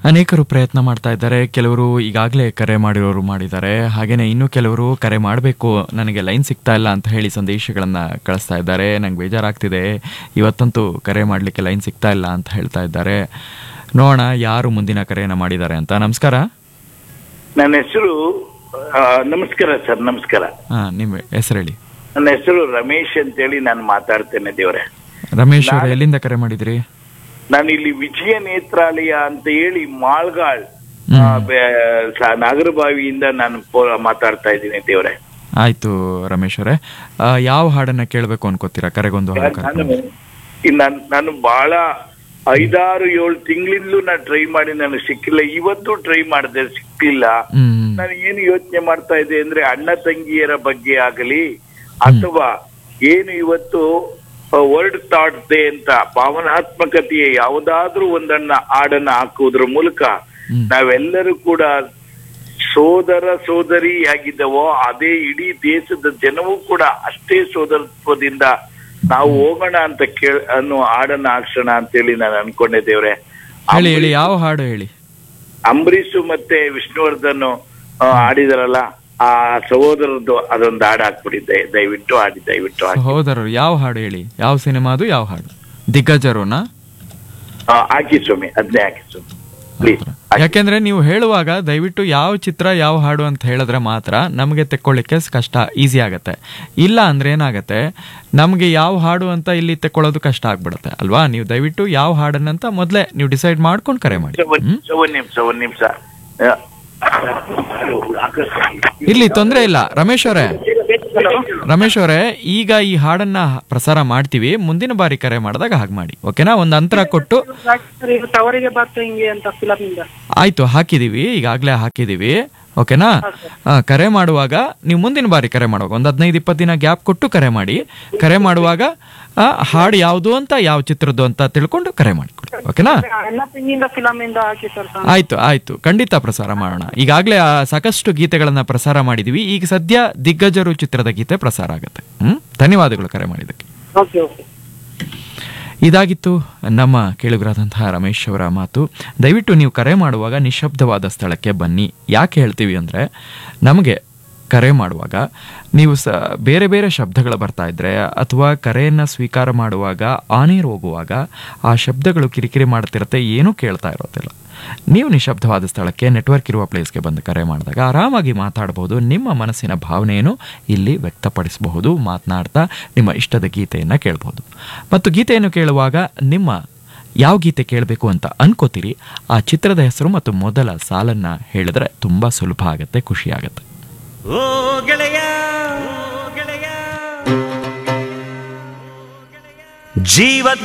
ಅನೇಕರು ಪ್ರಯತ್ನ ಮಾಡ್ತಾ ಇದ್ದಾರೆ ಕೆಲವರು ಈಗಾಗಲೇ ಕರೆ ಮಾಡಿರೋರು ಮಾಡಿದ್ದಾರೆ ಹಾಗೇನೆ ಇನ್ನೂ ಕೆಲವರು ಕರೆ ಮಾಡಬೇಕು ನನಗೆ ಲೈನ್ ಸಿಗ್ತಾ ಇಲ್ಲ ಅಂತ ಹೇಳಿ ಸಂದೇಶಗಳನ್ನ ಕಳಿಸ್ತಾ ಇದ್ದಾರೆ ನಂಗೆ ಬೇಜಾರಾಗ್ತಿದೆ ಇವತ್ತಂತೂ ಕರೆ ಮಾಡಲಿಕ್ಕೆ ಲೈನ್ ಸಿಗ್ತಾ ಇಲ್ಲ ಅಂತ ಹೇಳ್ತಾ ಇದ್ದಾರೆ ನೋಡೋಣ ಯಾರು ಮುಂದಿನ ಕರೆಯನ್ನು ಮಾಡಿದ್ದಾರೆ ಅಂತ ನಮಸ್ಕಾರ ನನ್ನ ಹೆಸರು ಆ, ನಮಸ್ಕಾರ ಸರ್ ನಮಸ್ಕಾರ ಹಾಂ ನಿಮ್ಮ ಹೆಸರು ಹೇಳಿ ನನ್ನ ಹೆಸರು ರಮೇಶ್ ಅಂತೇಳಿ ನಾನು ಮಾತಾಡ್ತೇನೆ ದೇವ್ರೆ ರಮೇಶ್ ಅವರು ಎಲ್ಲಿಂದ ಕರೆ ಮಾಡಿದ್ರಿ ನಾನು ಇಲ್ಲಿ ವಿಜಯ ನೇತ್ರಾಲಯ ಅಂತ ಹೇಳಿ ಮಾಳ್ಗಾಳ್ ಹ್ಮ್. ಆ, ಬೆ- ಸ- ನಾಗರಬಾವಿಯಿಂದ ನಾನು ಪೋ- ಮಾತಾಡ್ತಾ ಇದ್ದೀನಿ ದೇವ್ರೆ ಆಯ್ತು ರಮೇಶ್ ಅವರೇ ಆ, ಯಾವ ಹಾಡನ್ನ ಕೇಳಬೇಕು ಅನ್ಕೋತೀರಾ ಕರೆಗೊಂದು ಹಾಡು ನಾನು ಕರ್ಕೊಂಡು ಈ ನಾನ್- ನಾನು ಬಹಳ ಐದಾರು ಏಳು ತಿಂಗಳಿಂದಲೂ ನಾನು ಟ್ರೈ ಮಾಡಿ ನನಗೆ ಸಿಕ್ಕಿಲ್ಲ ಇವತ್ತು ಟ್ರೈ ಮಾಡಿದೆ ಸಿಕ್ಕಿಲ್ಲ ಹ್ಮ್ ನಾನು ಏನು ಯೋಚನೆ ಮಾಡ್ತಾ ಇದ್ದೆ ಅಂದ್ರೆ ಅಣ್ಣ ತಂಗಿಯರ ಬಗ್ಗೆ ಆಗಲಿ ಅಥವಾ ಏನು ಇವತ್ತು ವರ್ಡ್ ಥಾಟ್ ಡೇ ಅಂತ ಭಾವನಾತ್ಮಕತೆಯ ಯಾವುದಾದ್ರೂ ಒಂದನ್ನ ಹಾಡನ್ನ ಹಾಕುವುದ್ರ ಮೂಲಕ ಹ್ಮ್. ನಾವೆಲ್ಲರೂ ಕೂಡ ಸೋದರ ಸೋದರಿಯಾಗಿದ್ದವೋ ಅದೇ ಇಡೀ ದೇಶದ ಜನವೂ ಕೂಡ ಅಷ್ಟೇ ಸೋದರತ್ವದಿಂದ ನಾವು ಹೋಗೋಣ ಅಂತ ಕೇಳ ಅನ್ನೋ ಹಾಡನ್ನ ಹಾಕ್ಸೋಣ ಅಂತೇಳಿ ನಾನು ಅನ್ಕೊಂಡೆ ದೇವ್ರೆ ಹೇಳಿ ಹೇಳಿ ಯಾವ ಹಾಡು ಹೇಳಿ ಅಂಬರೀಷ್ ಮತ್ತೆ ವಿಷ್ಣುವರ್ಧನ್ ಆ, ಆಡಿದಾರಲ್ಲ ಆ ಸಹೋದರದ್ದು ಅದೊಂದು ಹಾಡು ಹಾಕ್ಬಿಟ್ಟಿದ್ದೆ ದಯವಿಟ್ಟು ಆಡಿ ದಯವಿಟ್ಟು ಹಾಕಿ ಸಹೋದರರು ಯಾವ ಹಾಡು ಹೇಳಿ ಯಾವ ಸಿನಿಮಾದು ಯಾವ ಹಾಡು ದಿಗ್ಗಜರುನಾ ಆ, ಹಾಕಿ ಸ್ವಾಮಿ ಅದನ್ನೇ ಹಾಕಿ ಸ್ವಾಮಿ ಪ್ಲೀಸ್ ಯಾಕೆಂದ್ರೆ ನೀವು ಹೇಳುವಾಗ ದಯವಿಟ್ಟು ಯಾವ ಚಿತ್ರ ಯಾವ ಹಾಡು ಅಂತ ಹೇಳಿದ್ರೆ ಮಾತ್ರ ನಮಗೆ ತೆಕ್ಕೊಳ್ಳಿಕ್ಕೆ ಕಷ್ಟ ಈಸಿ ಆಗತ್ತೆ ಇಲ್ಲ ಅಂದ್ರೆ ಏನಾಗತ್ತೆ ನಮಗೆ ಯಾವ ಹಾಡು ಅಂತ ಇಲ್ಲಿ ತೆಕ್ಕೊಳ್ಳೋದು ಕಷ್ಟ ಆಗ್ಬಿಡುತ್ತೆ ಅಲ್ವಾ ನೀವು ದಯವಿಟ್ಟು ಯಾವ ಹಾಡನ್ನಂತ ಮೊದಲೇ ನೀವು ಡಿಸೈಡ್ ಮಾಡ್ಕೊಂಡು ಕರೆ ಮಾಡಿ ಒಂದ್ ಹ್ಮ್? ನಿಮಿಷ ಒಂದ್ ನಿಮಿಷ ಒಂದ್ ನಿಮಿಷ ಆ, ಇಲ್ಲಿ ತೊಂದರೆ ಇಲ್ಲ ರಮೇಶ್ ಅವರೇ ರಮೇಶ್ ಅವರೇ ಈಗ ಈ ಹಾಡನ್ನ ಪ್ರಸಾರ ಮಾಡ್ತೀವಿ ಮುಂದಿನ ಬಾರಿ ಕರೆ ಮಾಡಿದಾಗ ಹಾಗೆ ಮಾಡಿ ಓಕೆನಾ ಒಂದು ಅಂತರ ಕೊಟ್ಟು ಇದು ಟವರಿಗೆ ಬರ್ತಾ ಹಿಂಗೆ ಅಂತ ಫಿಲಮ್ ಇಂದ ಆಯ್ತು ಹಾಕಿದೀವಿ ಈಗಾಗಲೇ ಹಾಕಿದೀವಿ ಓಕೆನಾ ಆ, ಕರೆ ಮಾಡುವಾಗ ನೀವು ಮುಂದಿನ ಬಾರಿ ಕರೆ ಮಾಡುವಾಗ ಒಂದು ಹದಿನೈದು ಇಪ್ಪತ್ತು ದಿನ ಗ್ಯಾಪ್ ಕೊಟ್ಟು ಕರೆ ಮಾಡಿ ಕರೆ ಮಾಡುವಾಗ ಆ, ಹಾಡು ಯಾವುದು ಅಂತ ಯಾವ ಚಿತ್ರದ್ದು ಅಂತ ತಿಳ್ಕೊಂಡು ಕರೆ ಮಾಡಿಕೊಡಿ ಓಕೆನಾ ಎಲ್ಲ ತಿಂಗಿಂದ ಫಿಲಮ್ ಇಂದ ಹಾಕಿ ಸರ್ ಆಯ್ತು ಆಯ್ತು ಖಂಡಿತ ಪ್ರಸಾರ ಮಾಡೋಣ ಈಗಾಗಲೇ ಆ ಸಾಕಷ್ಟು ಗೀತೆಗಳನ್ನ ಪ್ರಸಾರ ಮಾಡಿದೀವಿ ಈಗ ಸದ್ಯ ದಿಗ್ಗಜರು ಚಿತ್ರದ ಗೀತೆ ಪ್ರಸಾರ ಆಗುತ್ತೆ ಹ್ಮ್ ಧನ್ಯವಾದಗಳು ಕರೆ ಮಾಡಿದ್ದಕ್ಕೆ ಓಕೆ ಓಕೆ ಇದಾಗಿತ್ತು ನಮ್ಮ ಕೇಳುಗರಾದಂತಹ ರಮೇಶ್ ಅವರ ಮಾತು ದಯವಿಟ್ಟು ನೀವು ಕರೆ ಮಾಡುವಾಗ ನಿಶಬ್ದವಾದ ಸ್ಥಳಕ್ಕೆ ಬನ್ನಿ ಯಾಕೆ ಹೇಳ್ತೀವಿ ಅಂದರೆ ನಮಗೆ ಕರೆ ಮಾಡುವಾಗ ನೀವು ಸ ಬೇರೆ ಬೇರೆ ಶಬ್ದಗಳು ಬರ್ತಾ ಇದ್ರೆ ಅಥವಾ ಕರೆಯನ್ನು ಸ್ವೀಕಾರ ಮಾಡುವಾಗ ಆನೀರು ಹೋಗುವಾಗ ಆ ಶಬ್ದಗಳು ಕಿರಿಕಿರಿ ಮಾಡ್ತಿರತ್ತೆ ಏನೂ ಕೇಳ್ತಾ ಇರೋದಿಲ್ಲ ನೀವು ನಿಶಬ್ದವಾದ ಸ್ಥಳಕ್ಕೆ ನೆಟ್ವರ್ಕ್ ಇರುವ ಪ್ಲೇಸ್ಗೆ ಬಂದು ಕರೆ ಮಾಡಿದಾಗ ಆರಾಮಾಗಿ ಮಾತಾಡಬಹುದು ನಿಮ್ಮ ಮನಸ್ಸಿನ ಭಾವನೆಯನ್ನು ಇಲ್ಲಿ ವ್ಯಕ್ತಪಡಿಸಬಹುದು ಮಾತನಾಡ್ತಾ ನಿಮ್ಮ ಇಷ್ಟದ ಗೀತೆಯನ್ನು ಕೇಳಬಹುದು ಮತ್ತು ಗೀತೆಯನ್ನು ಕೇಳುವಾಗ ನಿಮ್ಮ ಯಾವ ಗೀತೆ ಕೇಳಬೇಕು ಅಂತ ಅನ್ಕೋತೀರಿ ಆ ಚಿತ್ರದ ಹೆಸರು ಮತ್ತು ಮೊದಲ ಸಾಲನ್ನ ಹೇಳಿದ್ರೆ ತುಂಬಾ ಸುಲಭ ಆಗುತ್ತೆ ಖುಷಿ ಆಗುತ್ತೆ ಓ ಗೆಳೆಯ ಓ ಗೆಳೆಯ ಜೀವ